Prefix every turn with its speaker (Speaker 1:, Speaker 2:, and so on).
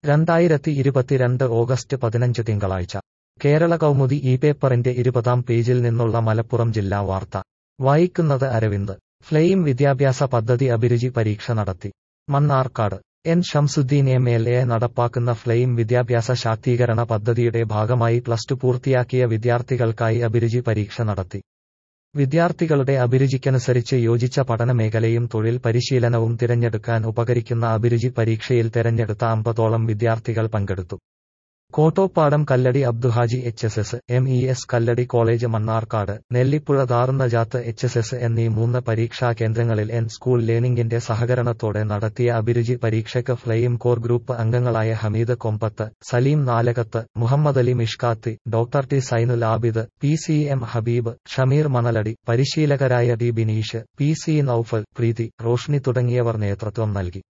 Speaker 1: രണ്ടായിരത്തി ഇരുപത്തിരണ്ട് ഓഗസ്റ്റ് പതിനഞ്ച് തിങ്കളാഴ്ച കേരള കൗമുദി ഈ പേപ്പറിന്റെ ഇരുപതാം പേജിൽ നിന്നുള്ള മലപ്പുറം ജില്ലാ വാർത്ത വായിക്കുന്നത് അരവിന്ദ് ഫ്ലെയിം വിദ്യാഭ്യാസ പദ്ധതി അഭിരുചി പരീക്ഷ നടത്തി Mannarkkad N Shamsudheen M L A നടപ്പാക്കുന്ന ഫ്ലെയിം വിദ്യാഭ്യാസ ശാക്തീകരണ പദ്ധതിയുടെ ഭാഗമായി പ്ലസ് ടു പൂർത്തിയാക്കിയ വിദ്യാർത്ഥികൾക്കായി അഭിരുചി പരീക്ഷ നടത്തി വിദ്യാർത്ഥികളുടെ അഭിരുചിക്കനുസരിച്ച് യോജിച്ച പഠന മേഖലയും തൊഴിൽ പരിശീലനവും തിരഞ്ഞെടുക്കാൻ ഉപകരിക്കുന്ന അഭിരുചി പരീക്ഷയിൽ തെരഞ്ഞെടുത്ത അമ്പതോളം വിദ്യാർത്ഥികൾ പങ്കെടുത്തു Kottopadam Kalladi Abduhaji H S S M E S Kalladi college Mannarkkad Nellipuzha Darunnajath H S S എന്നീ മൂന്ന് പരീക്ഷാ കേന്ദ്രങ്ങളിൽ എൻ സ്കൂൾ ലേണിംഗിന്റെ സഹകരണത്തോടെ നടത്തിയ അഭിരുചി പരീക്ഷയ്ക്ക് ഫ്ലെയിം കോർ ഗ്രൂപ്പ് അംഗങ്ങളായ Hameed Kombath Saleem Nalakath Muhammad Ali Mishkathi doctor T Sainul Abid P C M Habeeb Shameer Manaladi പരിശീലകരായ D Bineesh P C Noufal Preethi Roshni തുടങ്ങിയവർ നേതൃത്വം നൽകി